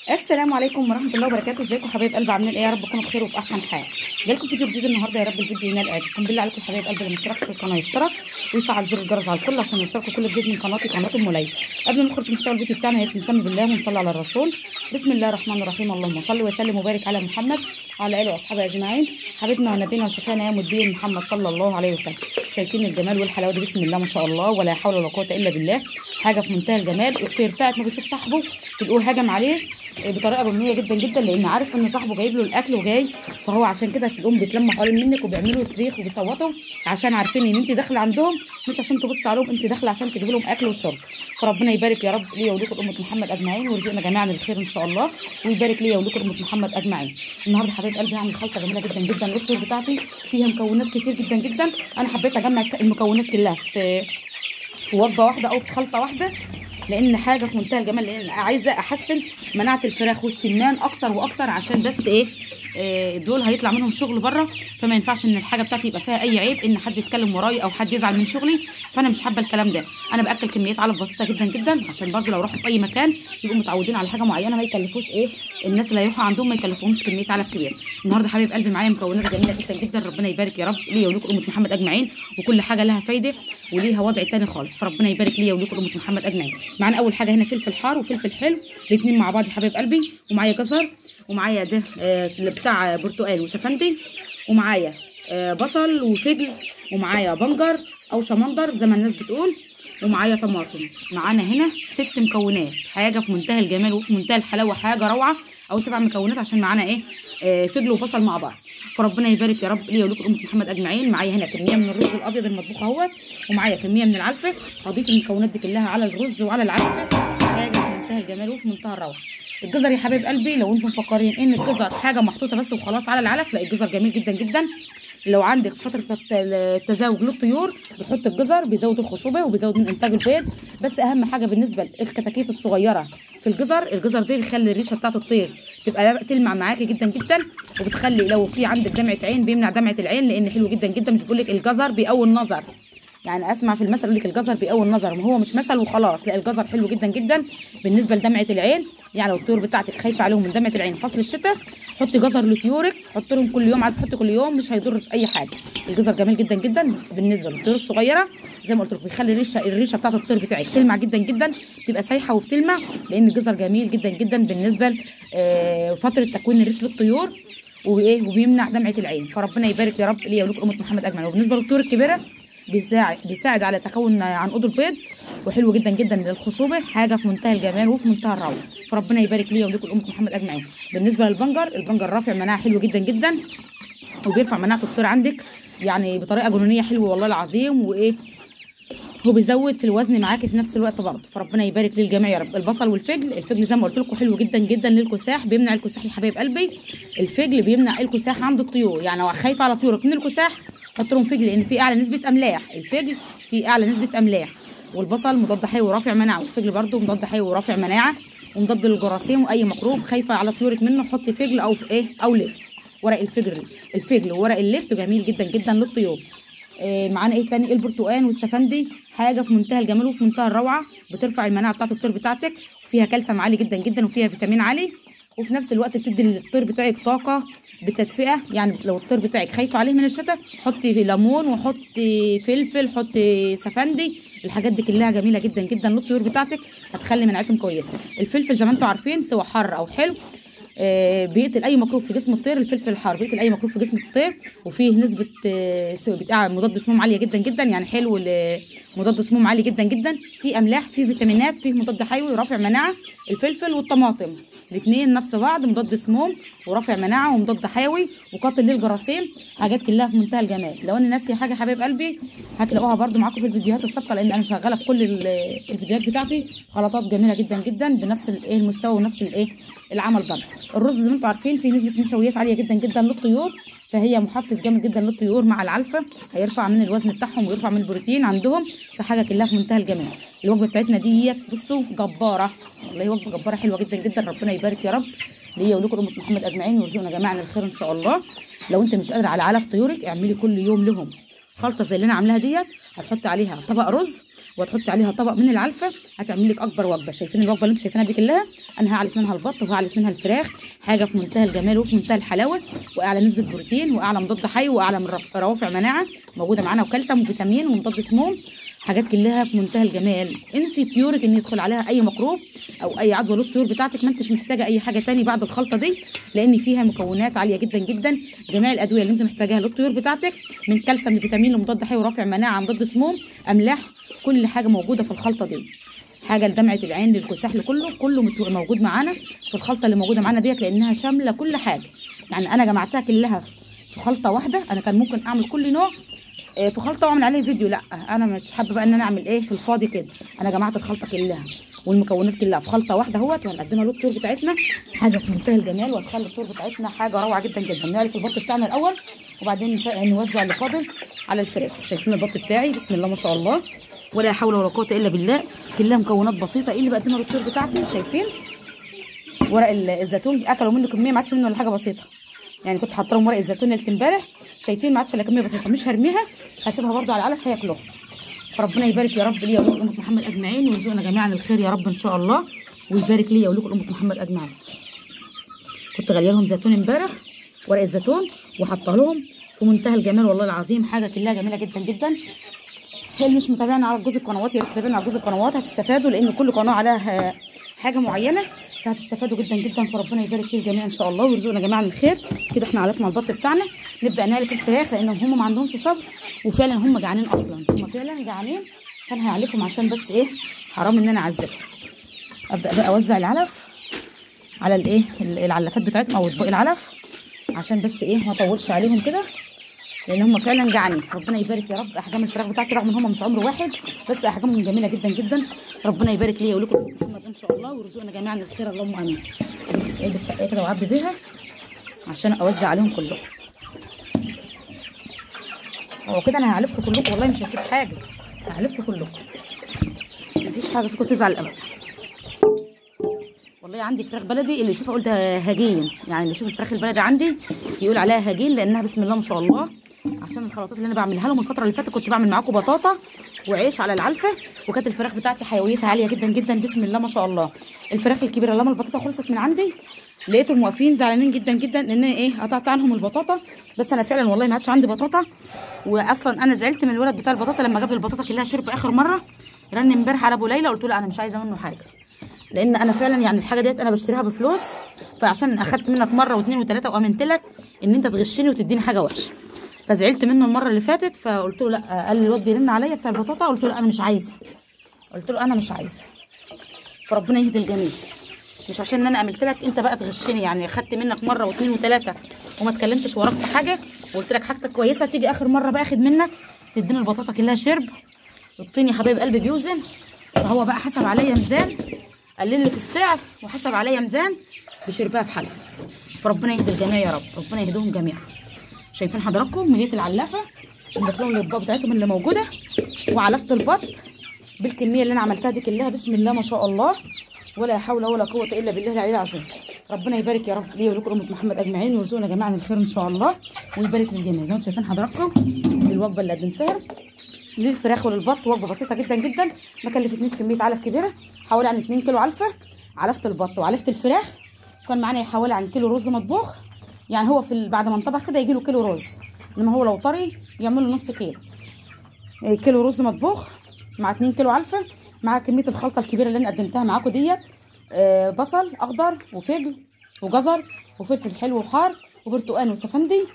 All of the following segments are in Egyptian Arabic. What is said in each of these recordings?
السلام عليكم ورحمه الله وبركاته ازيكم حبايب قلب عاملين ايه يا رب تكونوا بخير وفي احسن حال جالكم فيديو جديد النهارده يا رب الفيديو ينال اعجابكم بالله عليكم حبايب قلب اللي ما اشتركش في القناه يشترك ويفعل زر الجرس على الكل عشان يوصلكم كل جديد من قناتي قناه ام ليلى قبل ما ندخل في محتوى الفيديو بتاعنا يا ريت نسمي بالله ونصلي على الرسول بسم الله الرحمن الرحيم اللهم صل وسلم وبارك على محمد وعلى اله واصحابه اجمعين حبيبنا ونبينا وشفينا يوم الدين محمد صلى الله عليه وسلم شايفين الجمال والحلاوه دي بسم الله ما شاء الله ولا حول ولا قوه الا بالله حاجه في منتهى الجمال الخير ساعه ما بيشوف صاحبه تلاقوه هجم عليه بطريقه جنونيه جدا جدا لان عارف ان صاحبه جايب له الاكل وجاي فهو عشان كده تلاقيهم بيتلموا حوالين منك وبيعملوا صريخ وبيصوتوا عشان عارفين ان انت داخله عندهم مش عشان تبص عليهم انت داخله عشان تجيب لهم اكل وشرب فربنا يبارك يا رب ليا ولكم امه محمد اجمعين ويرزقنا جميعا الخير ان شاء الله ويبارك ليا ولكم امه محمد اجمعين النهارده حبايب قلبي هعمل خلطه جميله جدا جدا الفطور بتاعتي فيها مكونات كتير جدا جدا انا حبيت اجمع المكونات كلها في في وجبه واحده او في خلطه واحده لان حاجه في منتهى الجمال لان عايزه احسن مناعه الفراخ والسمان اكتر واكتر عشان بس ايه آه، دول هيطلع منهم شغل بره فما ينفعش ان الحاجه بتاعتي يبقى فيها اي عيب ان حد يتكلم ورايا او حد يزعل من شغلي فانا مش حابه الكلام ده انا باكل كميات علف بسيطه جدا جدا عشان برضو لو رحت في اي مكان يبقوا متعودين على حاجه معينه ما يكلفوش ايه الناس اللي هيروحوا عندهم ما يكلفوهمش كميه علف كبيره النهارده حبيب قلبي معايا مكونات جميله جدا جدا ربنا يبارك يا رب ليا ولكم امه محمد اجمعين وكل حاجه لها فايده وليها وضع تاني خالص فربنا يبارك ليا ولكم امه محمد اجمعين معانا اول حاجه هنا فلفل حار وفلفل حلو الاثنين مع بعض يا حبايب قلبي ومعايا جزر ومعايا ده آه بتاع برتقال وسفندي ومعايا آه بصل وفجل ومعايا بنجر او شمندر زي ما الناس بتقول ومعايا طماطم معانا هنا ست مكونات حاجه في منتهى الجمال وفي منتهى الحلاوه حاجه روعه او سبع مكونات عشان معانا ايه آه فجل وبصل مع بعض فربنا يبارك يا رب ليا ولكم امه محمد اجمعين معايا هنا كميه من الرز الابيض المطبوخ اهوت ومعايا كميه من العلفه هضيف المكونات دي كلها على الرز وعلى العلفه حاجه في منتهى الجمال وفي منتهى الروعه الجزر يا حبايب قلبي لو انتم مفكرين ان الجزر حاجه محطوطه بس وخلاص على العلف لا الجزر جميل جدا جدا لو عندك فتره التزاوج للطيور بتحط الجزر بيزود الخصوبه وبيزود من انتاج البيض بس اهم حاجه بالنسبه للكتاكيت الصغيره في الجزر الجزر ده بيخلي الريشه بتاعه الطير تبقى تلمع معاكي جدا جدا وبتخلي لو في عندك دمعه عين بيمنع دمعه العين لان حلو جدا جدا مش بقول لك الجزر بيقوي النظر يعني اسمع في المثل يقول لك الجزر بيقوي النظر ما هو مش مثل وخلاص لا الجزر حلو جدا جدا بالنسبه لدمعه العين يعني لو الطيور بتاعتك خايفه عليهم من دمعه العين فصل الشتاء حطي جزر لطيورك حط لهم كل يوم عايز تحطي كل يوم مش هيضر في اي حاجه الجزر جميل جدا جدا بس بالنسبه للطيور الصغيره زي ما قلت لكم بيخلي الريشه الريشه بتاعه الطير بتاعك تلمع جدا جدا تبقى سايحه وبتلمع لان الجزر جميل جدا جدا بالنسبه لفتره تكوين الريش للطيور وايه وبيمنع دمعه العين فربنا يبارك يا رب ليا ولكم امه محمد اجمعين وبالنسبه للطيور الكبيره بيساعد بيساعد على تكون عنقود البيض وحلو جدا جدا للخصوبه حاجه في منتهى الجمال وفي منتهى الروعه فربنا يبارك ليا ولكم امه محمد اجمعين بالنسبه للبنجر البنجر رافع مناعه حلو جدا جدا وبيرفع مناعه الطير عندك يعني بطريقه جنونيه حلوه والله العظيم وايه وبيزود في الوزن معاكي في نفس الوقت برضه فربنا يبارك للجميع يا رب البصل والفجل الفجل زي ما قلت لكم حلو جدا جدا للكساح بيمنع الكساح يا حبايب قلبي الفجل بيمنع الكساح عند الطيور يعني لو خايفه على طيورك من الكساح حط لهم فجل لان في اعلى نسبه املاح الفجل في اعلى نسبه املاح والبصل مضاد حيوي ورافع مناعه والفجل برضه مضاد حيوي ورافع مناعه ومضاد للجراثيم واي ميكروب خايفه على طيورك منه حطي فجل او ايه او لفت ورق الفجل الفجل وورق اللفت جميل جدا جدا للطيور إيه معانا ايه تاني البرتقال والسفندي حاجه في منتهى الجمال وفي منتهى الروعه بترفع المناعه بتاعه الطير بتاعتك وفيها كالسيوم عالي جدا جدا وفيها فيتامين عالي وفي نفس الوقت بتدي للطير بتاعك طاقه بالتدفئه يعني لو الطير بتاعك خايفه عليه من الشتاء حطي ليمون وحطي فلفل حطي سفندي الحاجات دي كلها جميله جدا جدا للطيور بتاعتك هتخلي مناعتهم كويسه الفلفل زي ما انتم عارفين سواء حر او حلو آه بيقتل اي ميكروب في جسم الطير الفلفل الحار بيقتل اي ميكروب في جسم الطير وفيه نسبه آه بتاع مضاد سموم عاليه جدا جدا يعني حلو مضاد سموم عالي جدا جدا فيه املاح فيه فيتامينات فيه مضاد حيوي رافع مناعه الفلفل والطماطم الاثنين نفس بعض مضاد سموم ورافع مناعه ومضاد حيوي وقاتل للجراثيم حاجات كلها في منتهى الجمال لو انا ناسيه حاجه حبايب قلبي هتلاقوها برده معاكم في الفيديوهات السابقه لان انا شغاله في كل الفيديوهات بتاعتي خلطات جميله جدا جدا بنفس الايه المستوى ونفس الايه العمل برده الرز زي ما انتم عارفين فيه نسبه نشويات عاليه جدا جدا للطيور فهي محفز جامد جدا للطيور مع العلفه هيرفع من الوزن بتاعهم ويرفع من البروتين عندهم فحاجه كلها في منتهى الجمال الوجبه بتاعتنا ديت بصوا جباره والله وجبه جباره حلوه جدا جدا ربنا يبارك يا رب ليا ولكم امه محمد اجمعين ويرزقنا جميعا الخير ان شاء الله لو انت مش قادره على علف طيورك اعملي كل يوم لهم خلطه زي اللي انا عاملاها ديت هتحط عليها طبق رز وهتحطي عليها طبق من العلفه هتعمل لك اكبر وجبه شايفين الوجبه اللي انتم شايفينها دي كلها انا هعلف منها البط وهعلف منها الفراخ حاجه في منتهى الجمال وفي منتهى الحلاوه واعلى نسبه بروتين واعلى مضاد حيوي واعلى من رف- روافع مناعه موجوده معانا وكالسيوم وفيتامين ومضاد سموم حاجات كلها في منتهى الجمال انسي طيورك ان يدخل عليها اي ميكروب او اي عدوى للطيور بتاعتك ما انتش محتاجه اي حاجه تاني بعد الخلطه دي لان فيها مكونات عاليه جدا جدا جميع الادويه اللي انت محتاجاها للطيور بتاعتك من كالسيوم لفيتامين لمضاد حيوي ورافع مناعه مضاد سموم املاح كل حاجه موجوده في الخلطه دي حاجه لدمعه العين للكساح لكله كله مت- موجود معانا في الخلطه اللي موجوده معانا ديت لانها شامله كل حاجه يعني انا جمعتها كلها في خلطه واحده انا كان ممكن اعمل كل نوع آه، في خلطه واعمل عليه فيديو لا انا مش حابه بقى ان انا اعمل ايه في الفاضي كده انا جمعت الخلطه كلها والمكونات كلها في خلطه واحده اهوت وهنقدمها للطيور بتاعتنا حاجه في منتهى الجمال وهتخلي الطيور بتاعتنا حاجه روعه جدا جدا نعرف البط بتاعنا الاول وبعدين نف- نوزع اللي فاضل على الفراخ شايفين البط بتاعي بسم الله ما شاء الله ولا حول ولا قوه الا بالله كلها مكونات بسيطه ايه اللي بقدمها للطيور بتاعتي شايفين ورق ال- الزيتون اكلوا منه كميه ما عادش منه الا حاجه بسيطه يعني كنت حاطه لهم ورق الزيتون ليله امبارح شايفين ما عادش الا كميه بسيطه مش هرميها هسيبها برده على العلف هياكلوها فربنا يبارك يا رب ليا ولكم امه محمد اجمعين ويرزقنا جميعا الخير يا رب ان شاء الله ويبارك ليا ولكم امه محمد اجمعين كنت غاليه لهم زيتون امبارح ورق الزيتون وحاطه لهم في منتهى الجمال والله العظيم حاجه كلها جميله جدا جدا اللي مش متابعنا على جوز القنوات يا ريت تتابعنا على جوز القنوات هتستفادوا لان كل قناه عليها حاجه معينه فهتستفادوا جدا جدا فربنا يبارك فيه الجميع ان شاء الله ويرزقنا جميعا الخير كده احنا علفنا البط بتاعنا نبدا نعلف الفراخ لان هم ما عندهمش صبر وفعلا هم جعانين اصلا هم فعلا جعانين فانا هعلفهم عشان بس ايه حرام ان انا اعذبهم ابدا بقى اوزع العلف على الايه العلافات بتاعتهم او اطباق العلف عشان بس ايه ما اطولش عليهم كده لان هم فعلا جعانين ربنا يبارك يا رب احجام الفراخ بتاعتي رغم ان هم مش عمر واحد بس احجامهم جميله جدا جدا ربنا يبارك ليا ولكم محمد ان شاء الله ويرزقنا جميعا الخير اللهم امين بس ايه بتسقيه كده وعبي بيها عشان اوزع عليهم كلهم هو كده انا هعلفكم كلكم والله مش هسيب حاجه هعلفكم كلكم مفيش حاجه فيكم تزعل ابدا والله عندي فراخ بلدي اللي يشوفها يقول ده هجين يعني اللي يشوف الفراخ البلدي عندي يقول عليها هجين لانها بسم الله ما شاء الله عشان الخلطات اللي انا بعملها لهم الفتره اللي فاتت كنت بعمل معاكم بطاطا وعيش على العلفه وكانت الفراخ بتاعتي حيويتها عاليه جدا جدا بسم الله ما شاء الله الفراخ الكبيره لما البطاطا خلصت من عندي لقيتهم واقفين زعلانين جدا جدا ان انا ايه قطعت عنهم البطاطا بس انا فعلا والله ما عادش عندي بطاطا واصلا انا زعلت من الولد بتاع البطاطا لما جاب لي البطاطا كلها شرب اخر مره رن امبارح على ابو ليلى قلت له انا مش عايزه منه حاجه لان انا فعلا يعني الحاجه ديت انا بشتريها بفلوس فعشان اخدت منك مره واثنين وثلاثه وامنت لك ان انت تغشني وتديني حاجه وحشه فزعلت منه المره اللي فاتت فقلت له لا قال لي الواد بيرن عليا بتاع البطاطا قلت له انا مش عايزه قلت له انا مش عايزه فربنا يهدي الجميع مش عشان ان انا عملت لك انت بقى تغشني يعني خدت منك مره واثنين وثلاثه وما اتكلمتش وراك في حاجه وقلت لك حاجتك كويسه تيجي اخر مره بقى اخد منك تديني البطاطا كلها شرب الطين يا حبايب قلبي بيوزن فهو بقى حسب عليا ميزان قلل لي في السعر وحسب عليا ميزان بشربها بحالها فربنا يهدي الجميع يا رب ربنا يهديهم جميعا شايفين حضراتكم مليت العلافه اديت لهم الاطباق بتاعتهم اللي موجوده وعلفت البط بالكميه اللي انا عملتها دي كلها بسم الله ما شاء الله ولا حول ولا قوه الا بالله العلي العظيم ربنا يبارك يا رب ليا ولكم امه محمد اجمعين ويرزقنا جميعا الخير ان شاء الله ويبارك للجميع زي ما انتم شايفين حضراتكم الوجبه اللي قدمتها للفراخ وللبط وجبه بسيطه جدا جدا ما كلفتنيش كميه علف كبيره حوالي عن 2 كيلو علفه علفت البط وعلفت الفراخ وكان معانا حوالي عن كيلو رز مطبوخ يعني هو في ال- بعد ما انطبخ كده يجي له كيلو رز انما هو لو طري يعمل له نص كيلو إيه، كيلو رز مطبوخ مع 2 كيلو علفه مع كميه الخلطه الكبيره اللي انا قدمتها معاكم ديت آه، بصل اخضر وفجل وجزر وفلفل حلو وحار وبرتقال وسفندي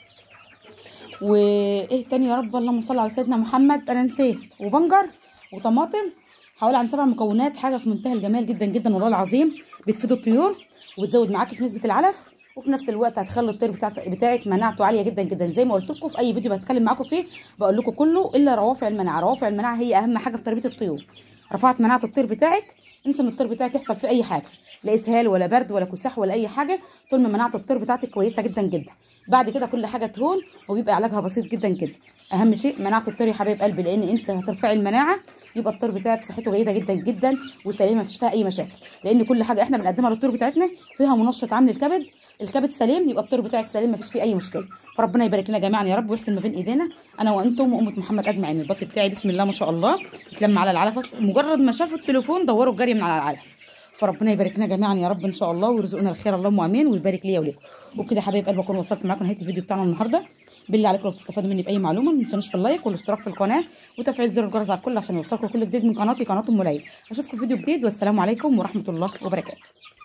وايه تاني يا رب اللهم صل على سيدنا محمد انا نسيت وبنجر وطماطم حوالي عن سبع مكونات حاجه في منتهى الجمال جدا جدا والله العظيم بتفيد الطيور وبتزود معاكي في نسبه العلف وفي نفس الوقت هتخلي الطير بتاعت بتاعك مناعته عاليه جدا جدا زي ما قلت لكم في اي فيديو بتكلم معاكم فيه بقول لكم كله الا روافع المناعه روافع المناعه هي اهم حاجه في تربيه الطيور رفعت مناعه الطير بتاعك انسى ان الطير بتاعك يحصل فيه اي حاجه لا اسهال ولا برد ولا كساح ولا اي حاجه طول ما مناعه الطير بتاعتك كويسه جدا جدا بعد كده كل حاجه تهون وبيبقى علاجها بسيط جدا جدا اهم شيء مناعه الطير يا حبايب قلبي لان انت هترفعي المناعه يبقى الطير بتاعك صحته جيده جدا جدا وسليمه مفيش فيها اي مشاكل لان كل حاجه احنا بنقدمها للطيور بتاعتنا فيها منشط عامل الكبد الكبد سليم يبقى الطير بتاعك سليم مفيش فيه اي مشكله فربنا يبارك لنا جميعا يا رب ويحسن ما بين ايدينا انا وانتم وامه محمد اجمعين البط بتاعي بسم الله ما شاء الله اتلم على العلف مجرد ما شافوا التليفون دوروا الجري من على العلف فربنا يبارك لنا جميعا يا رب ان شاء الله ويرزقنا الخير اللهم امين ويبارك ليا وليكم وبكده يا حبايب قلبي اكون وصلت معاكم نهايه الفيديو بتاعنا النهارده بالله عليكم لو بتستفادوا مني باي معلومه ما تنسونوش في اللايك والاشتراك في القناه وتفعيل زر الجرس على الكل عشان يوصلكم كل جديد من قناتي قناه ام ليلى اشوفكم في فيديو جديد والسلام عليكم ورحمه الله وبركاته